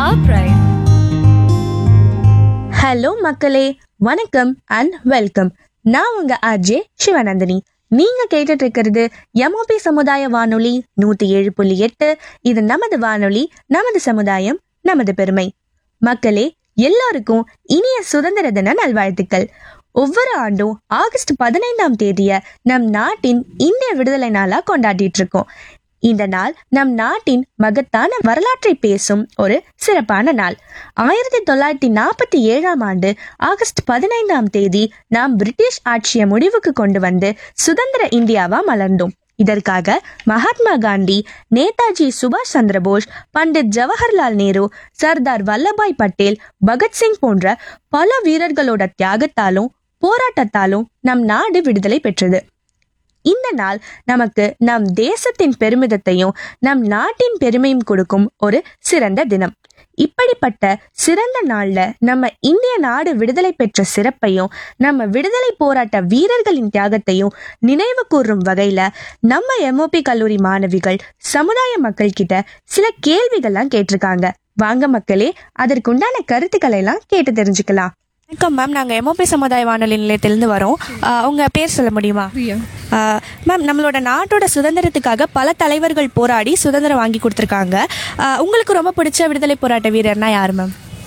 our pride. Hello மக்களே வணக்கம் and welcome நான் உங்க ஆர்ஜே சிவநந்தினி நீங்க கேட்டுட்டு இருக்கிறது எம்ஓபி சமுதாய வானொலி நூத்தி ஏழு புள்ளி எட்டு இது நமது வானொலி நமது சமுதாயம் நமது பெருமை மக்களே எல்லாருக்கும் இனிய சுதந்திர தின நல்வாழ்த்துக்கள் ஒவ்வொரு ஆண்டும் ஆகஸ்ட் பதினைந்தாம் தேதிய நம் நாட்டின் இந்திய விடுதலை நாளா கொண்டாடிட்டு இருக்கோம் இந்த நாள் நம் நாட்டின் மகத்தான வரலாற்றை பேசும் ஒரு சிறப்பான நாள் ஆயிரத்தி தொள்ளாயிரத்தி நாற்பத்தி ஏழாம் ஆண்டு ஆகஸ்ட் பதினைந்தாம் தேதி நாம் பிரிட்டிஷ் ஆட்சியை முடிவுக்கு கொண்டு வந்து சுதந்திர இந்தியாவா மலர்ந்தோம் இதற்காக மகாத்மா காந்தி நேதாஜி சுபாஷ் சந்திரபோஸ் பண்டிட் ஜவஹர்லால் நேரு சர்தார் வல்லபாய் பட்டேல் பகத்சிங் போன்ற பல வீரர்களோட தியாகத்தாலும் போராட்டத்தாலும் நம் நாடு விடுதலை பெற்றது இந்த நாள் நமக்கு நம் தேசத்தின் பெருமிதத்தையும் நம் நாட்டின் பெருமையும் கொடுக்கும் ஒரு சிறந்த தினம் இப்படிப்பட்ட சிறந்த நாள்ல நம்ம இந்திய நாடு விடுதலை பெற்ற சிறப்பையும் நம்ம விடுதலை போராட்ட வீரர்களின் தியாகத்தையும் நினைவு கூறும் வகையில நம்ம எம்ஓபி கல்லூரி மாணவிகள் சமுதாய மக்கள் கிட்ட சில கேள்விகள்லாம் கேட்டிருக்காங்க வாங்க மக்களே அதற்குண்டான கருத்துக்களை எல்லாம் கேட்டு தெரிஞ்சுக்கலாம் வணக்கம் மேம் நாங்கள் எம்ஓபி சமுதாய வானொலி நிலையத்திலேருந்து வரோம் ஆஹ் உங்க பேர் சொல்ல முடியுமா ஆஹ் மேம் நம்மளோட நாட்டோட சுதந்திரத்துக்காக பல தலைவர்கள் போராடி சுதந்திரம் வாங்கி கொடுத்துருக்காங்க ஆஹ் உங்களுக்கு ரொம்ப பிடிச்ச விடுதலை போராட்ட வீரர்னா யார் மேம்